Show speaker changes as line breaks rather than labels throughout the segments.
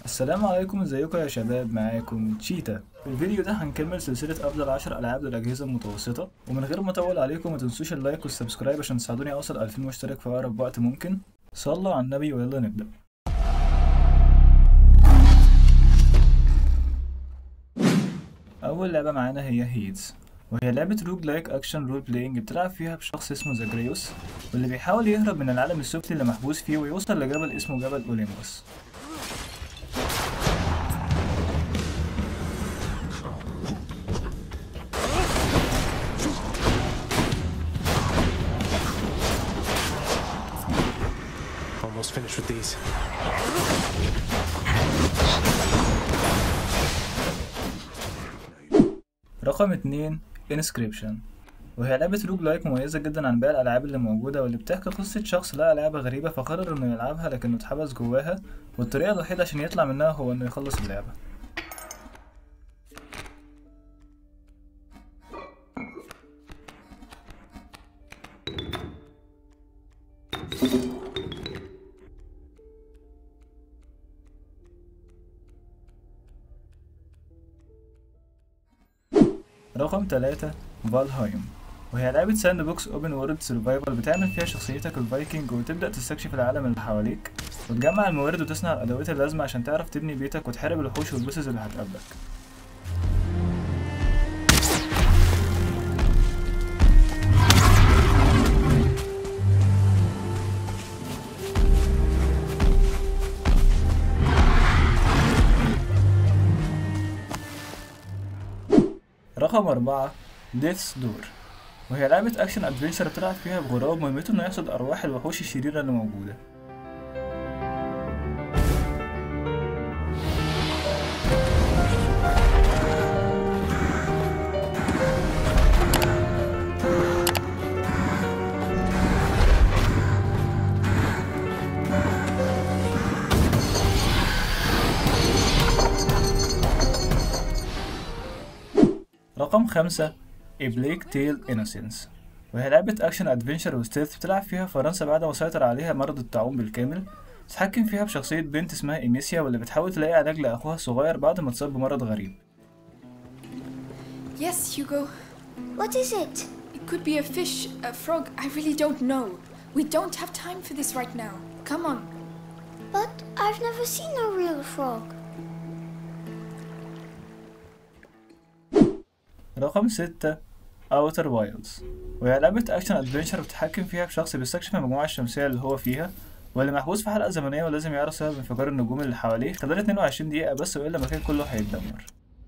السلام عليكم ازيكم يا شباب معاكم تشيتا في الفيديو ده هنكمل سلسلة أفضل 10 ألعاب للأجهزة المتوسطة ومن غير ما أطول عليكم ما تنسوش اللايك والسبسكرايب عشان تساعدوني أوصل 2000 مشترك في أقرب وقت ممكن صلوا على النبي ويلا نبدأ أول لعبة معانا هي هيدز وهي لعبة روج لايك أكشن رول بلاينج بتلعب فيها بشخص اسمه زاجريوس واللي بيحاول يهرب من العالم السفلي اللي محبوس فيه ويوصل لجبل اسمه جبل أوليمبوس
Almost finished with these.
رقم اتنين انسكريبشن وهي لعبة روج لايك مميزة جدا عن باقي الألعاب اللي موجودة واللي بتحكي قصة شخص لقى لعبة غريبة فقرر إنه يلعبها لكنه اتحبس جواها والطريقة الوحيدة عشان يطلع منها هو إنه يخلص اللعبة رقم تلاتة فالهايم وهي لعبة ساند بوكس اوبن وورلد سرفايفل بتعمل فيها شخصيتك الفايكنج وتبدأ تستكشف العالم اللي حواليك وتجمع الموارد وتصنع الأدوات اللازمة عشان تعرف تبني بيتك وتحارب الوحوش والبوسز اللي هتقابلك رقم أربعة ديث's دور وهي لعبة أكشن أدفنشر بتلعب فيها بغراب مهمته إنه يحصد أرواح الوحوش الشريرة اللي موجودة رقم خمسة A Plague Tale Innocence وهي لعبة أكشن أدفنشر وستيلث بتلعب فيها فرنسا بعد ما سيطر عليها مرض الطاعون بالكامل تتحكم فيها بشخصية بنت اسمها إيميسيا واللي بتحاول تلاقي علاج لأخوها الصغير بعد ما اتصاب بمرض غريب
Yes, Hugo.
What is it?
It could be a fish, a frog. I really don't know. We don't have time for this right now. Come on.
But I've never seen a real frog.
رقم ستة Outer Wilds وهي لعبة أكشن أدفنشر بتتحكم فيها بشخص بيستكشف المجموعة الشمسية اللي هو فيها واللي محبوس في حلقة زمنية ولازم يعرف سبب انفجار النجوم اللي حواليه خلال 22 دقيقة بس وإلا المكان كله هيتدمر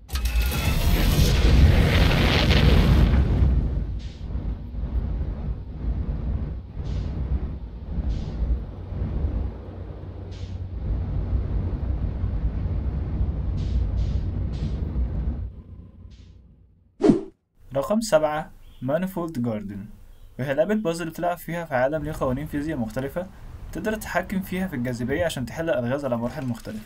رقم سبعة مانيفولد جاردن وهي لعبة بازل بتلعب فيها في عالم ليه قوانين فيزياء مختلفة تقدر تتحكم فيها في الجاذبية عشان تحل ألغاز على مراحل مختلفة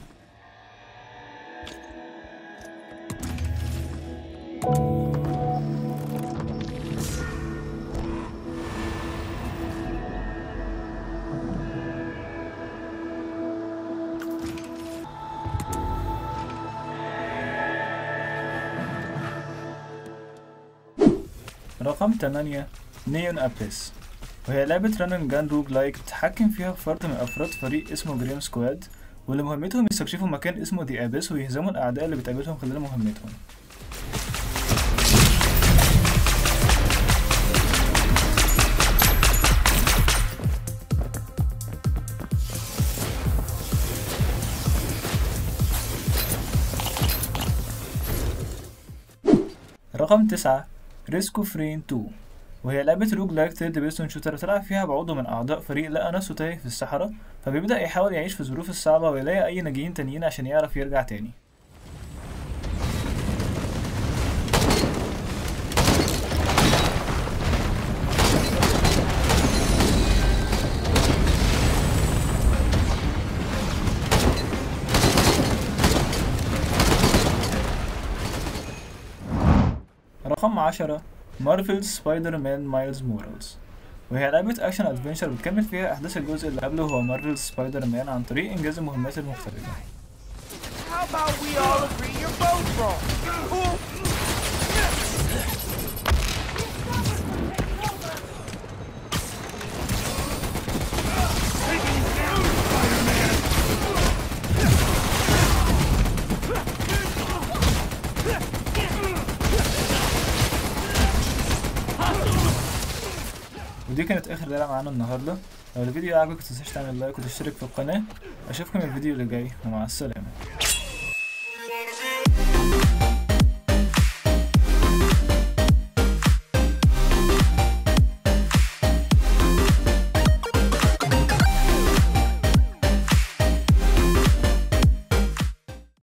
رقم 8 نيون أبيس وهي لعبة ران جان روج لايك بتتحكم فيها فرد من أفراد فريق اسمه جريم سكواد واللي مهمتهم يستكشفوا مكان اسمه دي أبيس ويهزموا الأعداء اللي بتقابلهم خلال مهمتهم رقم تسعة ريسكو فرين 2 وهي لعبة روج لايك تيرد بيرسون شوتر بتلعب فيها بعضو من أعضاء فريق لقى نفسه تايه في الصحراء فبيبدأ يحاول يعيش في الظروف الصعبة ويلاقي أي ناجيين تانيين عشان يعرف يرجع تاني رقم عشرة مارفل سبايدر مان مايلز مورالز وهي لعبة أكشن أدفنشر بتكمل فيها أحداث الجزء اللي قبله هو مارفل سبايدر مان عن طريق إنجاز المهمات المختلفة
How about we all agree you're both wrong? Cool?
ودي كانت اخر ليله معانا النهارده لو الفيديو عجبك متنساش تعمل لايك وتشترك في القناه اشوفكم الفيديو اللي جاي ومع السلامه